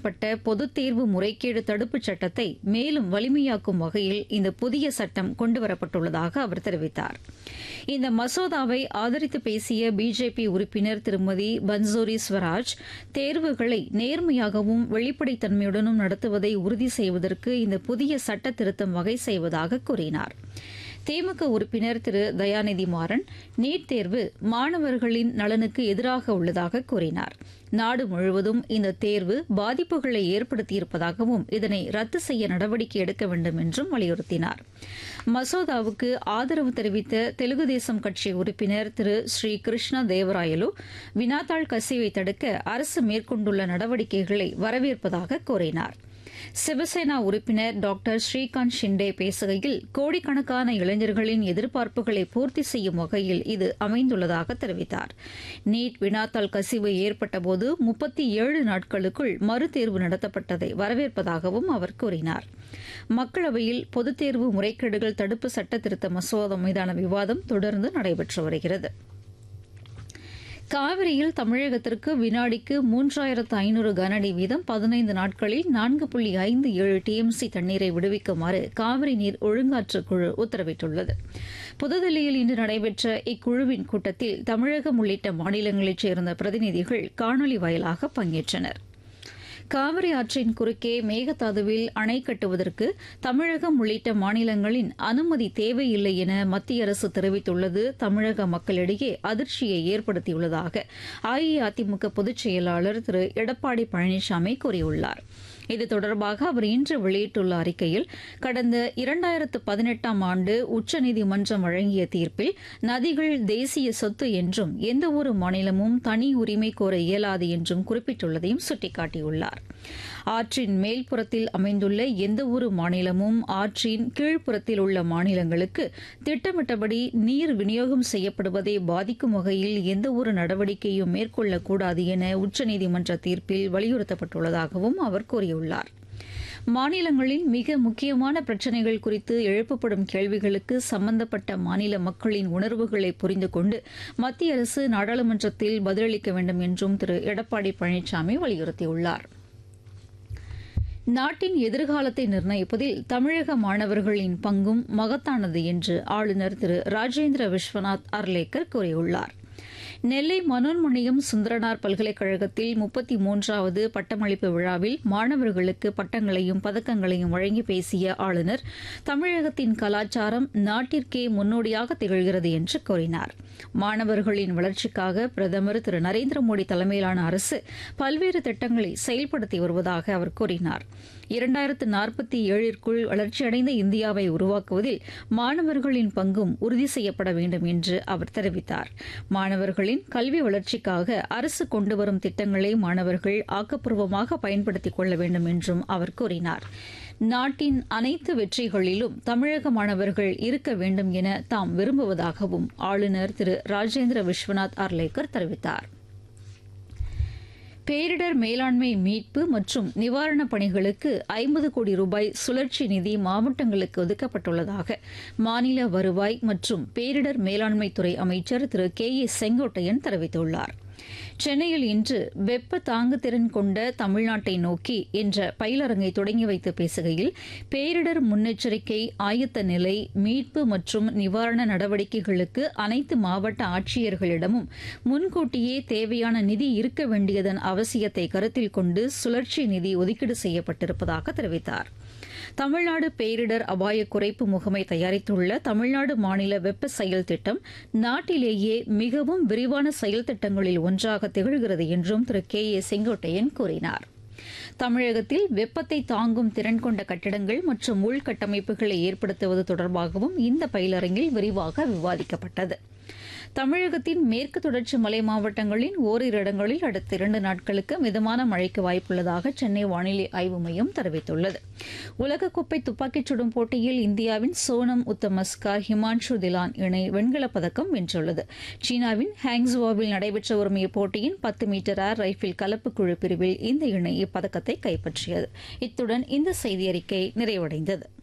செய்யப்பட்ட பொதுத் தேர்வு முறைகேடு தடுப்புச் சட்டத்தை மேலும் வலிமையாக்கும் வகையில் இந்த புதிய சட்டம் கொண்டுவரப்பட்டுள்ளதாக அவர் தெரிவித்தார் இந்த மசோதாவை ஆதரித்து பேசிய பிஜேபி உறுப்பினர் திருமதி பன்சோரி ஸ்வராஜ் தேர்வுகளை நேர்மையாகவும் வெளிப்படைத்தன்மையுடனும் நடத்துவதை உறுதி செய்வதற்கு இந்த புதிய சட்ட திருத்தம் வகை செய்வதாக கூறினார் திமுக உறுப்பினர் திரு தயாநிதி மாறன் நீட் தேர்வு மாணவர்களின் நலனுக்கு எதிராக உள்ளதாக கூறினார் நாடு முழுவதும் இந்த தேர்வு பாதிப்புகளை ஏற்படுத்தியிருப்பதாகவும் இதனை ரத்து செய்ய நடவடிக்கை எடுக்க வேண்டும் என்றும் வலியுறுத்தினார் மசோதாவுக்கு ஆதரவு தெரிவித்த தெலுங்கு தேசம் கட்சி உறுப்பினர் திரு ஸ்ரீ கிருஷ்ண தேவராயலு வினாத்தாள் கசிவை தடுக்க அரசு மேற்கொண்டுள்ள நடவடிக்கைகளை வரவேற்பதாக கூறினார் சிவசேனா உறுப்பினர் டாக்டர் ஸ்ரீகாந்த் ஷிண்டே பேசுகையில் கோடிக்கணக்கான இளைஞர்களின் எதிர்பார்ப்புகளை பூர்த்தி செய்யும் வகையில் இது அமைந்துள்ளதாக தெரிவித்தார் நீட் வினாத்தாள் கசிவு ஏற்பட்டபோது முப்பத்தி ஏழு நாட்களுக்குள் மறுதேர்வு நடத்தப்பட்டதை வரவேற்பதாகவும் அவர் கூறினார் மக்களவையில் பொதுத் தேர்வு முறைகேடுகள் தடுப்பு சட்ட திருத்த மசோதா மீதான விவாதம் தொடர்ந்து நடைபெற்று வருகிறது காவிரியில் தமிழகத்திற்கு வினாடிக்கு மூன்றாயிரத்து ஐநூறு கனஅடி வீதம் பதினைந்து நாட்களில் நான்கு புள்ளி ஐந்து ஏழு டிஎம்சி தண்ணீரை விடுவிக்குமாறு காவிரி நீர் ஒழுங்காற்று குழு உத்தரவிட்டுள்ளது புதுதில்லியில் இன்று நடைபெற்ற இக்குழுவின் கூட்டத்தில் தமிழகம் உள்ளிட்ட மாநிலங்களைச் சேர்ந்த பிரதிநிதிகள் காணொலி வாயிலாக பங்கேற்றனர் காவிரி ஆற்றின் குறுக்கே மேகதாதுவில் அணை கட்டுவதற்கு தமிழகம் உள்ளிட்ட மாநிலங்களின் அனுமதி தேவையில்லை என மத்திய அரசு தெரிவித்துள்ளது தமிழக மக்களிடையே அதிர்ச்சியை ஏற்படுத்தியுள்ளதாக அஇஅதிமுக பொதுச் செயலாளர் திரு எடப்பாடி பழனிசாமி கூறியுள்ளார் இது தொடர்பாக அவர் இன்று வெளியிட்டுள்ள அறிக்கையில் கடந்த இரண்டாயிரத்து பதினெட்டாம் ஆண்டு உச்சநீதிமன்றம் வழங்கிய தீர்ப்பில் நதிகள் தேசிய சொத்து என்றும் எந்தவொரு மாநிலமும் தனி உரிமை கோர இயலாது என்றும் குறிப்பிட்டுள்ளதையும் சுட்டிக்காட்டியுள்ளார் ஆற்றின் மேல்புறத்தில் அமைந்துள்ள எந்தவொரு மாநிலமும் ஆற்றின் கீழ்ப்புறத்தில் உள்ள மாநிலங்களுக்கு திட்டமிட்டபடி நீர் விநியோகம் செய்யப்படுவதை பாதிக்கும் வகையில் எந்தவொரு நடவடிக்கையும் மேற்கொள்ளக்கூடாது என உச்சநீதிமன்ற தீர்ப்பில் வலியுறுத்தப்பட்டுள்ளதாகவும் அவர் கூறியுள்ளார் மாநிலங்களில் மிக முக்கியமான பிரச்சினைகள் குறித்து எழுப்பப்படும் கேள்விகளுக்கு சம்பந்தப்பட்ட மாநில மக்களின் உணர்வுகளை புரிந்து கொண்டு மத்திய அரசு நாடாளுமன்றத்தில் பதிலளிக்க வேண்டும் என்றும் திரு எடப்பாடி பழனிசாமி வலியுறுத்தியுள்ளார் நாட்டின் எதிர்காலத்தை நிர்ணயிப்பதில் தமிழக மாணவர்களின் பங்கும் மகத்தானது என்று ஆளுநர் திரு ராஜேந்திர விஸ்வநாத் அர்லேக்கர் கூறியுள்ளார் நெல்லை மனோன்மணியம் சுந்தரனார் பல்கலைக்கழகத்தில் முப்பத்தி மூன்றாவது பட்டமளிப்பு விழாவில் மாணவர்களுக்கு பட்டங்களையும் பதக்கங்களையும் வழங்கி பேசிய ஆளுநர் தமிழகத்தின் கலாச்சாரம் நாட்டிற்கே முன்னோடியாக திகழ்கிறது என்று கூறினார் மாணவர்களின் வளர்ச்சிக்காக பிரதமர் திரு நரேந்திர மோடி தலைமையிலான அரசு பல்வேறு திட்டங்களை செயல்படுத்தி வருவதாக அவர் கூறினார் இரண்டாயிரத்து நாற்பத்தி ஏழிற்குள் வளர்ச்சியடைந்த இந்தியாவை உருவாக்குவதில் மாணவர்களின் பங்கும் உறுதி செய்யப்பட வேண்டும் என்று அவர் தெரிவித்தார் மாணவர்களின் கல்வி வளர்ச்சிக்காக அரசு கொண்டுவரும் திட்டங்களை மாணவர்கள் ஆக்கப்பூர்வமாக பயன்படுத்திக் கொள்ள வேண்டும் என்றும் அவர் கூறினார் நாட்டின் அனைத்து வெற்றிகளிலும் தமிழக மாணவர்கள் இருக்க வேண்டும் என தாம் விரும்புவதாகவும் ஆளுநர் திரு ராஜேந்திர விஸ்வநாத் அர்லேக்கர் தெரிவித்தார் பேரிடர் மேலாண்மை மீட்பு மற்றும் நிவாரணப் பணிகளுக்கு ஐம்பது கோடி ரூபாய் சுழற்சி நிதி மாவட்டங்களுக்கு ஒதுக்கப்பட்டுள்ளதாக மாநில வருவாய் மற்றும் பேரிடர் மேலாண்மைத்துறை அமைச்சர் திரு கே ஏ செங்கோட்டையன் தெரிவித்துள்ளார் சென்னையில் இன்று வெப்ப தாங்குதிறன் கொண்ட தமிழ்நாட்டை நோக்கி என்ற பயிலரங்கை தொடங்கி வைத்து பேசுகையில் பேரிடர் முன்னெச்சரிக்கை ஆயத்த நிலை மீட்பு மற்றும் நிவாரண நடவடிக்கைகளுக்கு அனைத்து மாவட்ட ஆட்சியர்களிடமும் முன்கூட்டியே தேவையான நிதி இருக்க வேண்டியதன் அவசியத்தை கருத்தில் கொண்டு சுழற்சி நிதி ஒதுக்கீடு செய்யப்பட்டிருப்பதாக தெரிவித்தார் தமிழ்நாடு பேரிடர் அபாய குறைப்பு முகமை தயாரித்துள்ள தமிழ்நாடு மாநில வெப்ப செயல் திட்டம் நாட்டிலேயே மிகவும் விரிவான செயல் திட்டங்களில் ஒன்றாக திகழ்கிறது என்றும் திரு கே ஏ செங்கோட்டையன் கூறினார் தமிழகத்தில் வெப்பத்தை தாங்கும் திறன் கொண்ட கட்டிடங்கள் மற்றும் உள்கட்டமைப்புகளை ஏற்படுத்துவது தொடர்பாகவும் இந்த பயிலரங்கில் விரிவாக விவாதிக்கப்பட்டது தமிழகத்தின் மேற்கு தொடர்ச்சி மலை மாவட்டங்களின் ஓரிரு இடங்களில் அடுத்த இரண்டு நாட்களுக்கு மிதமான மழைக்கு வாய்ப்புள்ளதாக சென்னை வானிலை ஆய்வு மையம் தெரிவித்துள்ளது உலகக்கோப்பை துப்பாக்கிச் சுடும் போட்டியில் இந்தியாவின் சோனம் உத்தமஸ்கார் ஹிமான்ஷு திலான் இணை வெண்கலப் பதக்கம் வென்றுள்ளது சீனாவின் ஹாங்ஸுவாவில் நடைபெற்று வரும் இப்போட்டியின் பத்து மீட்டர் ஏர் ரைபிள் கலப்பு குழு பிரிவில் இந்த இணை இப்பதக்கத்தை கைப்பற்றியது இத்துடன் இந்த செய்தியறிக்கை நிறைவடைந்தது